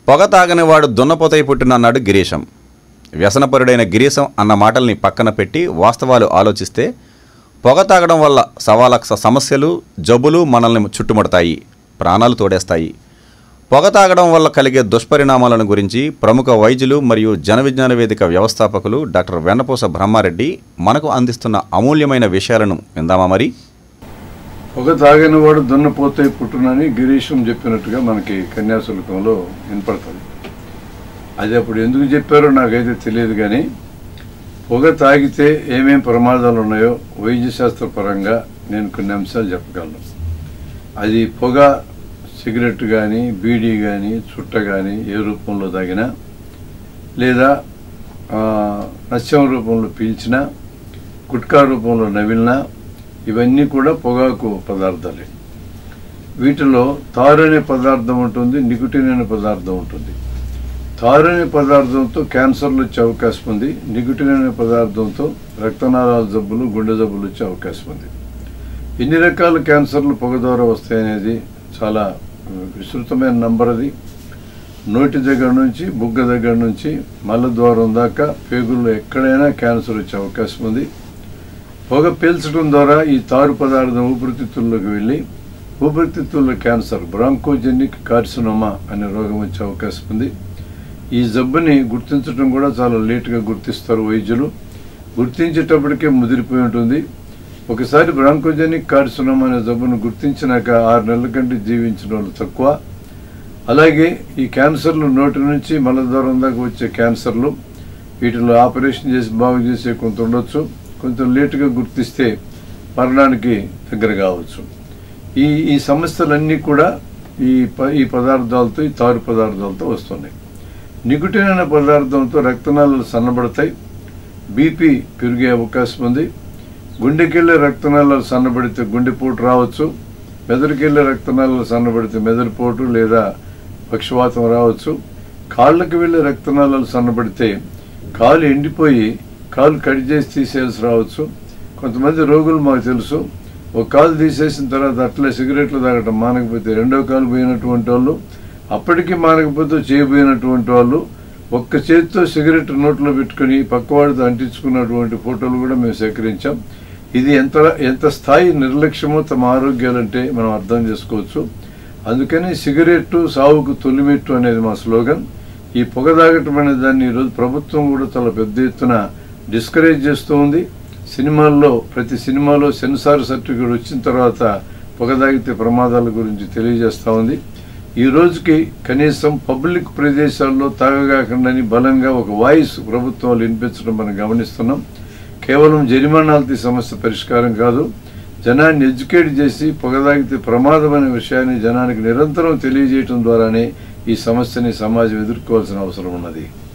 పొగ తాగనివాడు దున్నపోతై పుట్టినన్నాడు గిరీశం వ్యసనపరుడైన గిరీశం అన్న మాటల్ని పక్కన పెట్టి వాస్తవాలు ఆలోచిస్తే పొగ తాగడం వల్ల సవాలక్ష సమస్యలు జబ్బులు మనల్ని చుట్టుముడతాయి ప్రాణాలు తోడేస్తాయి పొగ తాగడం వల్ల కలిగే దుష్పరిణామాలను గురించి ప్రముఖ వైద్యులు మరియు జన విజ్ఞాన వేదిక వ్యవస్థాపకులు డాక్టర్ వెన్నపూస బ్రహ్మారెడ్డి మనకు అందిస్తున్న అమూల్యమైన విషయాలను విందామా మరి పొగ తాగిన వాడు దున్నపోతే పుట్టునని గిరీశం చెప్పినట్టుగా మనకి కన్యాశుల్కంలో వినపడుతుంది అది అప్పుడు ఎందుకు చెప్పారో నాకైతే తెలియదు కానీ పొగ తాగితే ఏమేం ప్రమాదాలు ఉన్నాయో వైద్యశాస్త్ర పరంగా నేను కొన్ని అంశాలు చెప్పగలను అది పొగ సిగరెట్ కానీ బీడీ కానీ చుట్ట కానీ ఏ రూపంలో తాగినా లేదా ఆ, నశ్యం రూపంలో పీల్చినా గుట్కా రూపంలో నవిలినా ఇవన్నీ కూడా పొగాకు పదార్థాలే వీటిలో తారు అనే పదార్థం ఉంటుంది నికుటిన్ అనే పదార్థం ఉంటుంది తారు అనే పదార్థంతో క్యాన్సర్లు వచ్చే అవకాశం ఉంది నికుటిన్ అనే పదార్థంతో రక్తనాళాల జబ్బులు గుండె జబ్బులు వచ్చే అవకాశం ఉంది ఎన్ని రకాల క్యాన్సర్లు పొగ ద్వారా వస్తాయనేది చాలా ఆ, విస్తృతమైన నంబర్ అది నోటి దగ్గర నుంచి బుగ్గ దగ్గర నుంచి మలద్వారం దాకా పేగుల్లో ఎక్కడైనా క్యాన్సర్ వచ్చే అవకాశం ఉంది పొగ పీల్చడం ద్వారా ఈ తారు పదార్థం ఊపిరితిత్తుల్లోకి వెళ్ళి ఊపిరితిత్తుల్లో క్యాన్సర్ బ్రాంకోజెనిక్ కార్సినోమా అనే రోగం వచ్చే అవకాశం ఉంది ఈ జబ్బుని గుర్తించడం కూడా చాలా లేటుగా గుర్తిస్తారు వైద్యులు గుర్తించేటప్పటికే ముదిరిపోయి ఉంటుంది ఒకసారి బ్రాంకోజెనిక్ కార్సినోమా అనే జబ్బును గుర్తించినాక ఆరు నెలల కంటే జీవించిన వాళ్ళు తక్కువ అలాగే ఈ క్యాన్సర్లు నోటి నుంచి మలద్వారం దాకా వచ్చే క్యాన్సర్లు వీటిలో ఆపరేషన్ చేసి బాగు చేసే కొంత ఉండొచ్చు కొంచెం లేటుగా గుర్తిస్తే మరణానికి దగ్గర కావచ్చు ఈ ఈ సమస్యలన్నీ కూడా ఈ ప ఈ పదార్థాలతో ఈ తారు పదార్థాలతో వస్తున్నాయి నికుటిన్ అనే పదార్థంతో రక్తనాళాలు సన్నబడతాయి బీపీ పెరిగే అవకాశం ఉంది గుండెకెళ్ళే రక్తనాళాలు సన్నబడితే గుండెపోటు రావచ్చు మెదడుకెళ్ళే రక్తనాళాలు సన్నబడితే మెదడుపోటు లేదా పక్షవాతం రావచ్చు కాళ్ళకి వెళ్ళే రక్తనాళాలు సన్నబడితే కాలు ఎండిపోయి కాలు కట్ చేసి తీసేయాల్సి రావచ్చు కొంతమంది రోగులు మాకు తెలుసు ఒక కాలు తీసేసిన తర్వాత అట్లే సిగరెట్లు తాగటం మానకపోతే రెండో కాలు పోయినటువంటి వాళ్ళు అప్పటికి మానకపోతే చేయబోయినటువంటి వాళ్ళు ఒక్క చేతితో సిగరెట్ నోట్లో పెట్టుకుని పక్కవాడితో అంటించుకున్నటువంటి ఫోటోలు కూడా మేము సేకరించాం ఇది ఎంత ఎంత స్థాయి నిర్లక్ష్యమో తమ ఆరోగ్యాలంటే మనం అర్థం చేసుకోవచ్చు అందుకని సిగరెట్టు సావుకు తొలిమెట్టు అనేది మా స్లోగన్ ఈ పొగ తాగటం అనే దాన్ని ఈరోజు ప్రభుత్వం కూడా చాలా పెద్ద ఎత్తున డిస్కరేజ్ చేస్తూ ఉంది సినిమాల్లో ప్రతి సినిమాలో సెన్సార్ సర్టిఫికేట్ వచ్చిన తర్వాత పొగ తాగితే ప్రమాదాల గురించి తెలియజేస్తూ ఉంది ఈ రోజుకి కనీసం పబ్లిక్ ప్రదేశాల్లో తాగగాకుండాని బలంగా ఒక వాయిస్ ప్రభుత్వాలు వినిపించడం మనం గమనిస్తున్నాం కేవలం జరిమానాలతో ఈ సమస్య పరిష్కారం కాదు జనాన్ని ఎడ్యుకేట్ చేసి పొగ తాగితే ప్రమాదం అనే విషయాన్ని జనానికి నిరంతరం తెలియజేయటం ద్వారానే ఈ సమస్యని సమాజం ఎదుర్కోవాల్సిన అవసరం ఉన్నది